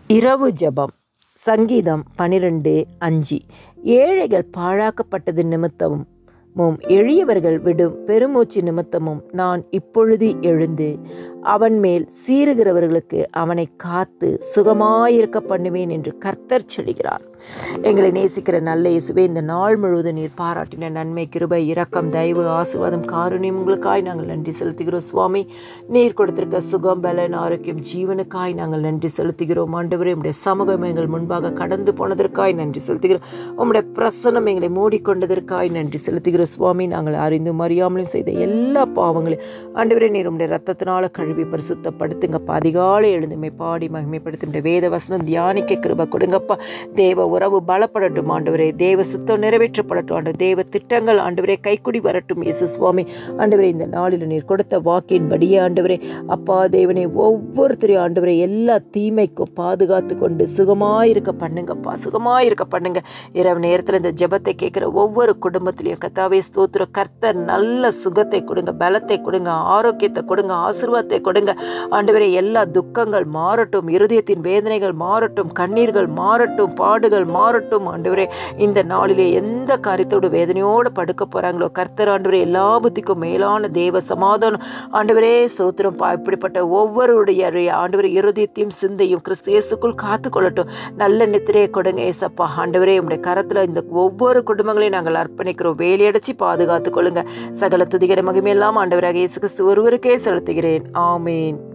இரவு ஜெபம் சங்கீதம் பனிரெண்டு அஞ்சு ஏழைகள் பாழாக்கப்பட்டது நிமித்தமும் மும் எளியவர்கள் விடும் பெருமூச்சு நிமித்தமும் நான் இப்பொழுது எழுந்து அவன் மேல் சீறுகிறவர்களுக்கு அவனை காத்து சுகமாயிருக்க பண்ணுவேன் என்று கர்த்தர் சொல்கிறார் எங்களை நேசிக்கிற நல்ல இயேசுவே இந்த நாள் முழுவதும் நீர் பாராட்டின நன்மை கிருபை இரக்கம் தயவு ஆசீர்வாதம் காருண்யம் உங்களுக்காய் நாங்கள் நன்றி செலுத்துகிறோம் சுவாமி நீர் கொடுத்திருக்க சுகம் பலன் ஆரோக்கியம் ஜீவனுக்காய் நாங்கள் நன்றி செலுத்துகிறோம் ஆண்டவரே உம்முடைய சமூகம் எங்கள் முன்பாக கடந்து போனதற்காய் நன்றி செலுத்துகிறோம் உம்முடைய பிரசனம் எங்களை மூடிக்கொண்டதற்காய் நன்றி செலுத்துகிறோம் சுவாமி நாங்கள் அறிந்தும் அறியாமலும் செய்த எல்லா பாவங்களையும் ஆண்டவரே நீர் உம்முடைய ரத்தத்தினால கழுவி பரிசுத்தப்படுத்துங்கப்பா அதிகாலை எழுந்துமை பாடி மகிமைப்படுத்தும் வேத வசனம் தியானிக்க கிருப கொடுங்கப்பா தேவ உறவு பலப்படட்டும் ஆண்டவரே தேவ சுத்தம் நிறைவேற்றப்படட்டும் ஆண்டு தேவ திட்டங்கள் ஆண்டவரே கைக்குடி வரட்டும் இயேசு சுவாமி ஆண்டவரே இந்த நாளில் நீர் கொடுத்த வாக்கின்படியே ஆண்டவரே அப்பா தேவனே ஒவ்வொருத்தரையும் ஆண்டவரே எல்லா தீமைக்கும் பாதுகாத்து கொண்டு சுகமாயிருக்க பண்ணுங்கப்பா சுகமாயிருக்க பண்ணுங்க இரவு நேரத்தில் இந்த ஜெபத்தை கேட்குற ஒவ்வொரு குடும்பத்திலையும் கத்தாவே ஸ்தோத்திர கர்த்தர் நல்ல சுகத்தை கொடுங்க பலத்தை கொடுங்க ஆரோக்கியத்தை கொடுங்க ஆசீர்வாதத்தை கொடுங்க ஆண்டவரே எல்லா துக்கங்கள் மாறட்டும் இருதயத்தின் வேதனைகள் மாறட்டும் கண்ணீர்கள் மாறட்டும் பாடுகள் மாறட்டும் ஆண்டவரே இந்த நாளிலே எந்த காரியத்தோடு வேதனையோடு படுக்க போறாங்களோ கர்த்தர் ஆண்டவரே எல்லா புத்திக்கும் மேலான தேவ சமாதானம் ஆண்டவரே ஸ்தோத்திரம் பா இப்படிப்பட்ட ஒவ்வொருடைய ஆண்டவரே இருதயத்தையும் சிந்தையும் கிறிஸ்து இயேசுக்குள் காத்து கொள்ளட்டும் நல்ல நித்திரையை கொடுங்க ஏசப்பா ஆண்டவரே உடைய கரத்தில் இந்த ஒவ்வொரு குடும்பங்களையும் நாங்கள் அர்ப்பணிக்கிறோம் வேலையடைச்சு பாதுகாத்து கொள்ளுங்க சகல துதிகர மகிமையெல்லாம் ஆண்டவராக இயேசு கிறிஸ்து ஒருவருக்கே செலுத்துகிறேன் ஆமீன்